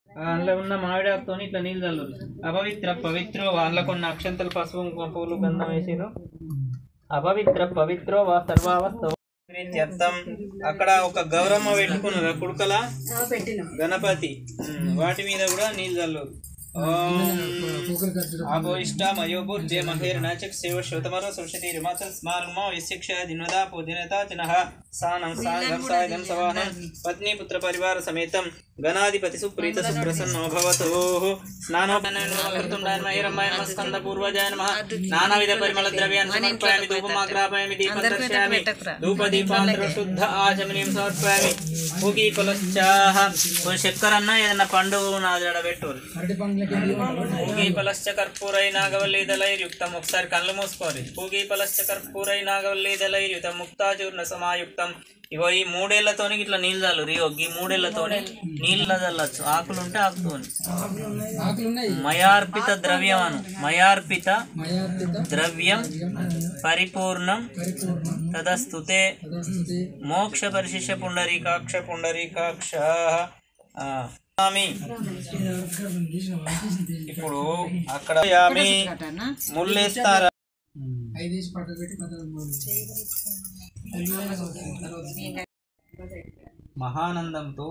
అందులో ఉన్న మామిడాకుతో ఇట్లా నీళ్ళు చల్లు అపవిత్ర పవిత్రో అందులో కొన్ని అక్షంతలు పసుపు కుంకుమ పూలు గంధం వేసిరు అపవిత్ర పవిత్రో వా సర్వావస్థ ప్రీత్యర్థం అక్కడ ఒక గౌరమ్మ పెట్టుకున్నారు కుడుకల గణపతి ఉమ్, వాటి మీద కూడా నీళ్ళు చల్లు ఆపోయిష్ట మయోపూర్ జయ మహేర్ నాచక్ సేవ శ్రోతమరో సంశతి రిమాత స్మారమో విశిక్ష దినదా పూజనత జనః సానం సాగం సాగం సవాహనం పత్ని పుత్ర పరివార సమేతం గణాధిపతి సుప్రీత సుప్రసన్నో భవతు స్నానోపనకృతం మహేరమ్మాయ స్కంద పూర్వజాయ నమః నానావిధ పరిమళ ద్రవ్యాన్ని సమర్పయామి ధూపమాగ్రాపయామి దీపం దర్శయామి ధూప దీపాంతర శుద్ధ ఆచమనీయం సమర్పయామి భూగి కులశ్చాహ చక్కెర అన్న ఏదన్నా పండు నా జడ పెట్టు పూగి పలశ్చ కర్పూరై నాగవల్లి దళైర్యుక్తం ఒకసారి కళ్ళు మూసుకోరి పూగి పలశ్చ కర్పూరై నాగవల్లి దళైర్యుతం ముక్తాచూర్ణ సమాయుక్తం ఇగో ఈ మూడేళ్లతోని ఇట్లా నీళ్ళు చల్లు ఇగో ఈ మూడేళ్లతోని నీళ్ళ చల్లచ్చు ఆకులు ఉంటే ఆకుతోని మయార్పిత ద్రవ్యం అను మయార్పిత ద్రవ్యం పరిపూర్ణం తదస్తుతే మోక్ష పరిశిష్య పుండరీకాక్ష పుండరీకాక్ష ఆ, స్వామి ఇప్పుడు అక్కడ యామి ముళ్ళేస్తారా మహానందంతో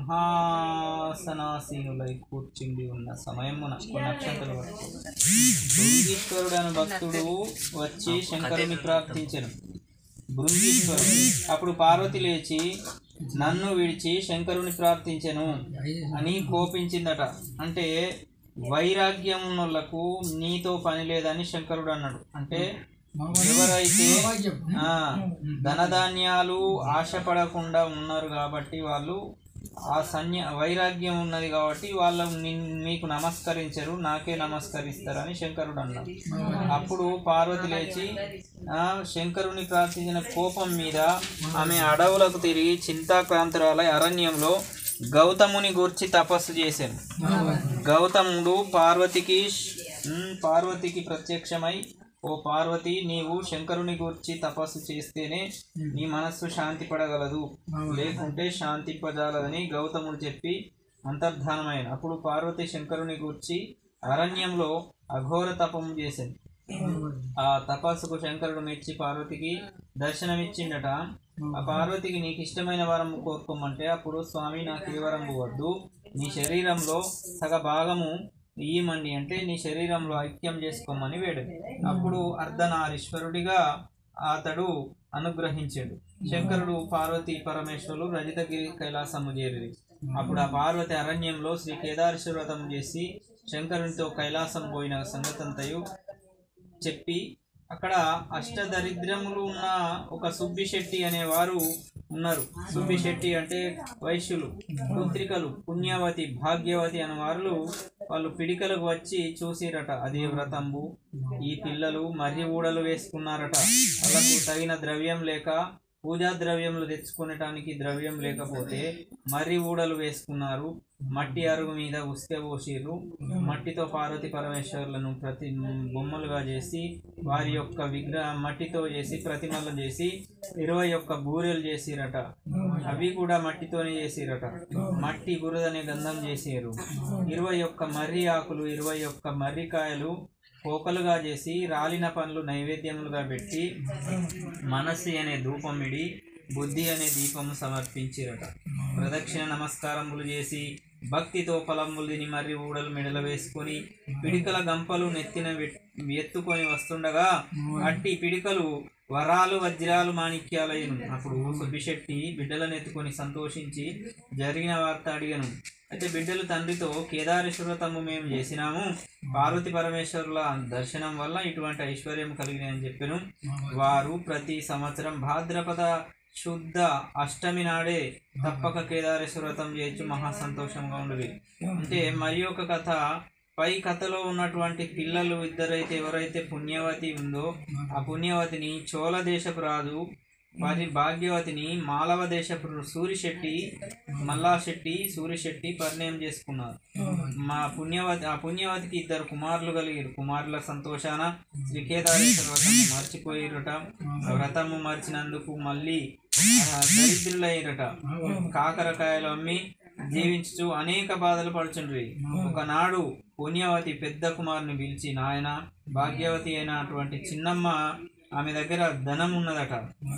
సింహాసనాసీనులై కూర్చుండి ఉన్న సమయమున కొన్ని నక్షత్రాలు వరకు బృంగీశ్వరుడు అనే భక్తుడు వచ్చి శంకరుని ప్రార్థించను బృంగీశ్వరుడు అప్పుడు పార్వతి లేచి నన్ను విడిచి శంకరుని ప్రార్థించెను అని కోపించిందట అంటే వైరాగ్యం ఉన్నోళ్లకు నీతో పని లేదని శంకరుడు అన్నాడు అంటే ఎవరైతే ఆ ధనధాన్యాలు ఆశపడకుండా ఉన్నారు కాబట్టి వాళ్ళు ఆ సన్య వైరాగ్యం ఉన్నది కాబట్టి వాళ్ళు నిన్- మీకు నమస్కరించరు నాకే నమస్కరిస్తారని శంకరుడు అన్నాడు అప్పుడు పార్వతి లేచి ఆ శంకరుని ప్రార్థించిన కోపం మీద ఆమె అడవులకు తిరిగి చింతాక్రాంతురాలై అరణ్యంలో గౌతముని గూర్చి తపస్సు చేశాను గౌతముడు పార్వతికి ఉమ్, పార్వతికి ప్రత్యక్షమై ఓ పార్వతి నీవు శంకరుని గూర్చి తపస్సు చేస్తేనే నీ మనస్సు శాంతి పడగలదు లేకుంటే శాంతి పదాలని గౌతముడు చెప్పి అంతర్ధానమైన అప్పుడు పార్వతి శంకరుని గూర్చి అరణ్యంలో అఘోర తపము చేసింది ఆ తపస్సుకు శంకరుడు మెచ్చి పార్వతికి దర్శనమిచ్చిండట ఆ పార్వతికి నీకు ఇష్టమైన వరం కోరుకోమంటే అప్పుడు స్వామి నాకు ఏ వరం వద్దు నీ శరీరంలో సగ భాగము ఇయ్యమండి అంటే నీ శరీరంలో ఐక్యం చేసుకోమని వేడు అప్పుడు అర్ధనారీశ్వరుడిగా అతడు అనుగ్రహించాడు శంకరుడు పార్వతి పరమేశ్వరులు రజితగిరి కైలాసము చేరి అప్పుడు ఆ పార్వతి అరణ్యంలో శ్రీ కేదారేశ్వర వ్రతం చేసి శంకరునితో కైలాసం పోయిన సంగతంతయు చెప్పి అక్కడ అష్టదరిద్రములు ఉన్న ఒక సుబ్బిశెట్టి అనేవారు ఉన్నారు సుబ్బిశెట్టి అంటే వైశ్యులు పుత్రికలు పుణ్యవతి భాగ్యవతి అనే వారు వాళ్ళు పిడికలకు వచ్చి చూసిరట అదే వ్రతంబు ఈ పిల్లలు మర్రి ఊడలు వేసుకున్నారట వాళ్ళకు తగిన ద్రవ్యం లేక పూజా ద్రవ్యములు తెచ్చుకునటానికి ద్రవ్యం లేకపోతే మర్రి ఊడలు వేసుకున్నారు మట్టి అరుగు మీద ఉస్కె పోసిర్రు మట్టితో పార్వతి పరమేశ్వరులను ప్రతి బొమ్మలుగా చేసి వారి యొక్క విగ్రహ మట్టితో చేసి ప్రతిమలు చేసి ఇరవై ఒక్క బూరెలు చేసిరట అవి కూడా మట్టితోనే చేసిరట మట్టి బురదనే గంధం చేసారు ఇరవై ఒక్క మర్రి ఆకులు ఇరవై ఒక్క మర్రికాయలు పోకలుగా చేసి రాలిన పండ్లు నైవేద్యములుగా పెట్టి మనస్సు అనే ధూపమిడి బుద్ధి అనే దీపము సమర్పించిరట ప్రదక్షిణ నమస్కారములు చేసి భక్తితో ఫలములు తిని మర్రి ఊడలు మెడల వేసుకొని పిడికల గంపలు నెత్తిన వెట్- ఎత్తుకొని వస్తుండగా అట్టి పిడికలు వరాలు వజ్రాలు మాణిక్యాలయ్యను అప్పుడు సుబ్బిశెట్టి బిడ్డలను ఎత్తుకొని సంతోషించి జరిగిన వార్త అడిగను అయితే బిడ్డలు తండ్రితో కేదారేశ్వరతము మేము చేసినాము పార్వతి పరమేశ్వరుల దర్శనం వల్ల ఇటువంటి ఐశ్వర్యం కలిగినాయని చెప్పాను వారు ప్రతి సంవత్సరం భాద్రపద శుద్ధ అష్టమి నాడే తప్పక కేదారేశ్వర వ్రతం చేయొచ్చు మహా సంతోషంగా ఉండేది అంటే మరి ఒక కథ పై కథలో ఉన్నటువంటి పిల్లలు ఇద్దరైతే ఎవరైతే పుణ్యవతి ఉందో ఆ పుణ్యవతిని చోళ దేశపు రాజు వారి భాగ్యవతిని మాలవ దేశపు సూరిశెట్టి మల్లాశెట్టి సూరిశెట్టి పరిణయం చేసుకున్నారు మా పుణ్యవతి ఆ పుణ్యవతికి ఇద్దరు కుమారులు కలిగారు కుమారుల సంతోషాన శ్రీ కేదారేశ్వర వ్రతము మర్చిపోయిరట ఆ వ్రతము మర్చినందుకు మళ్ళీ ఆ, దరిద్రులయ్యారట కాకరకాయలు అమ్మి జీవించుచు అనేక బాధలు పడుచుండ్రి ఒకనాడు పుణ్యవతి పెద్ద కుమారుని పిలిచి నాయన భాగ్యవతి అయినటువంటి చిన్నమ్మ ఆమె దగ్గర ధనం ఉన్నదట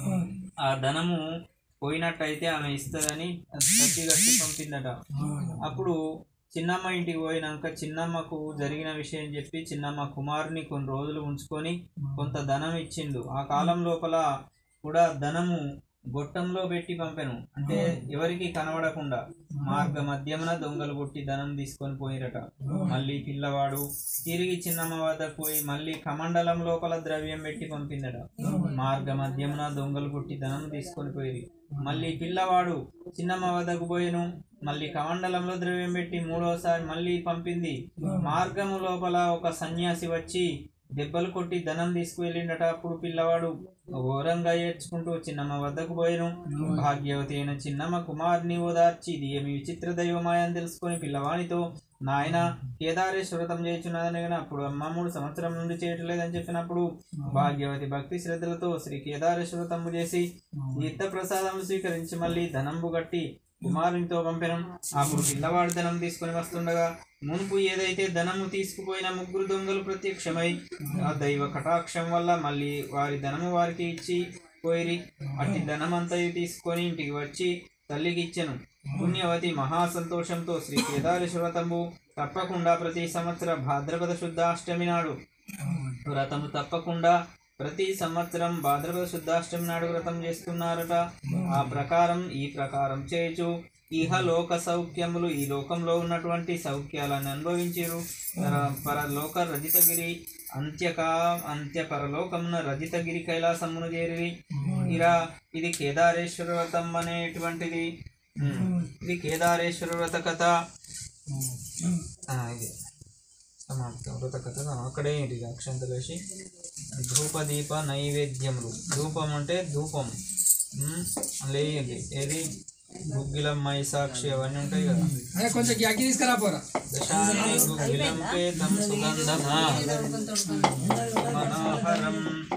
ఆ ధనము పోయినట్టయితే ఆమె ఇస్తుందని గట్టి గట్టి పంపిందట అప్పుడు చిన్నమ్మ ఇంటికి పోయినాక చిన్నమ్మకు జరిగిన విషయం చెప్పి చిన్నమ్మ కుమారుని కొన్ని రోజులు ఉంచుకొని కొంత ధనం ఇచ్చిండు ఆ కాలం లోపల కూడా ధనము గొట్టంలో పెట్టి పంపెను అంటే ఎవరికి కనబడకుండా మార్గ మధ్యమున దొంగలు కొట్టి ధనం తీసుకొని పోయిరట మళ్ళీ పిల్లవాడు తిరిగి చిన్నమ్మ వద్దకు పోయి మళ్ళీ కమండలం లోపల ద్రవ్యం పెట్టి పంపిందట మార్గ మధ్యమున దొంగలు కొట్టి ధనం తీసుకొని పోయి మళ్ళీ పిల్లవాడు చిన్నమ్మ వద్దకు పోయిను మళ్ళీ కమండలంలో ద్రవ్యం పెట్టి మూడోసారి మళ్ళీ పంపింది మార్గము లోపల ఒక సన్యాసి వచ్చి దెబ్బలు కొట్టి ధనం తీసుకువెళ్ళిండట అప్పుడు పిల్లవాడు ఘోరంగా ఏడ్చుకుంటూ చిన్నమ్మ వద్దకు పోయిను భాగ్యవతి అయిన చిన్నమ్మ కుమార్ని ఓదార్చి ఇది ఏమి విచిత్ర దైవమాయని తెలుసుకొని పిల్లవానితో నాయన కేదారేశ్వర వ్రతం చేయుచున్నదని కానీ అప్పుడు అమ్మ మూడు సంవత్సరం నుండి చేయట్లేదని చెప్పినప్పుడు భాగ్యవతి భక్తి శ్రద్ధలతో శ్రీ కేదారేశ్వర వ్రతము చేసి తీర్థ ప్రసాదములు స్వీకరించి మళ్ళీ ధనంబు గట్టి కుమారునితో పంపెను అప్పుడు పిల్లవాడు ధనం తీసుకొని వస్తుండగా మునుపు ఏదైతే ధనము తీసుకుపోయిన ముగ్గురు దొంగలు ప్రత్యక్షమై ఆ దైవ కటాక్షం వల్ల మళ్ళీ వారి ధనము వారికి ఇచ్చి పోయిరి అట్టి ధనమంతయు తీసుకొని ఇంటికి వచ్చి తల్లికి ఇచ్చెను పుణ్యవతి మహా సంతోషంతో శ్రీ కేదారేశ్వరతము తప్పకుండా ప్రతి సంవత్సర భాద్రపద శుద్ధ అష్టమి నాడు వ్రతము తప్పకుండా ప్రతి సంవత్సరం భాద్రపద శుద్ధాష్టమి నాడు వ్రతం చేస్తున్నారట ఆ ప్రకారం ఈ ప్రకారం చేయుచు ఇహ లోక సౌఖ్యములు ఈ లోకంలో ఉన్నటువంటి సౌఖ్యాలను అనుభవించారు పరలోక రజితగిరి అంత్యక అంత్య పరలోకమున రజితగిరి కైలాసమును చేరి ఇలా ఇది కేదారేశ్వర వ్రతం అనేటువంటిది ఉమ్, ఇది కేదారేశ్వర వ్రత కథ ఆ, ఇది సమాప్తం వ్రత కథ అక్కడే ఇది అక్షంతలు వేసి ధూప దీప నైవేద్యములు ధూపం అంటే ధూపం ఉమ్, లేయండి ఏది గుగ్గిలం మైసాక్షి అవన్నీ ఉంటాయి కదా అదే కొంచెం అగ్గి తీసుకురా పోరా దశాన్ని గుగ్గిలం పేతం సుగంధమా మనోహరం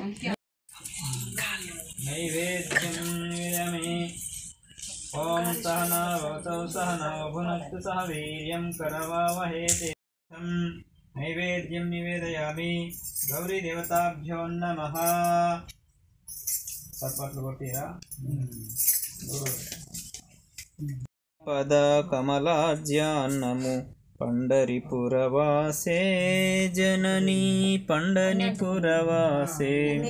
నైవేద్యం నివేదయామి ఓం సహనావతౌ సహనావభునస్తు సహ వీర్యం కరవావహే తేజం నైవేద్యం నివేదయామి గౌరీ దేవతాభ్యో నమః చప్పట్లు కొట్టిరా పద కమలాజ్యాన్నము పండరిపురవాసే జననీ పండరిపురవాసే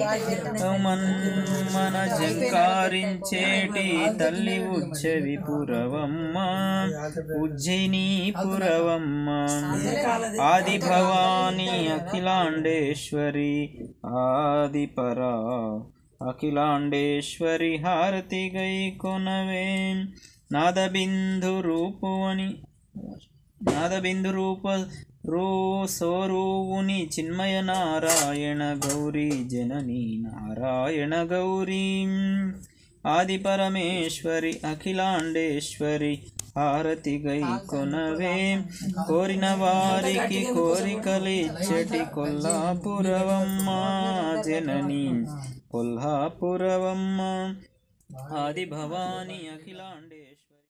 మన జంకారించేటి తల్లి ఉజ్జవి పురవమ్మ ఉజ్జయిని పురవమ్మ ఆది భవాని అఖిలాండేశ్వరి ఆది పరా అఖిలాండేశ్వరి హారతి గై కొనవే నాదబిందు రూపువని నాదబిందు రూప రూ స్వరూవుని చిన్మయ నారాయణ గౌరీ జనని నారాయణ గౌరీ ఆది పరమేశ్వరి అఖిలాండేశ్వరి హారతి గై కొనవే కోరిన వారికి కోరికలిచ్చటి కొల్లాపురవమ్మ జనని కొల్హాపురవమ్మ ఆది భవాని అఖిలాండేశ్వరి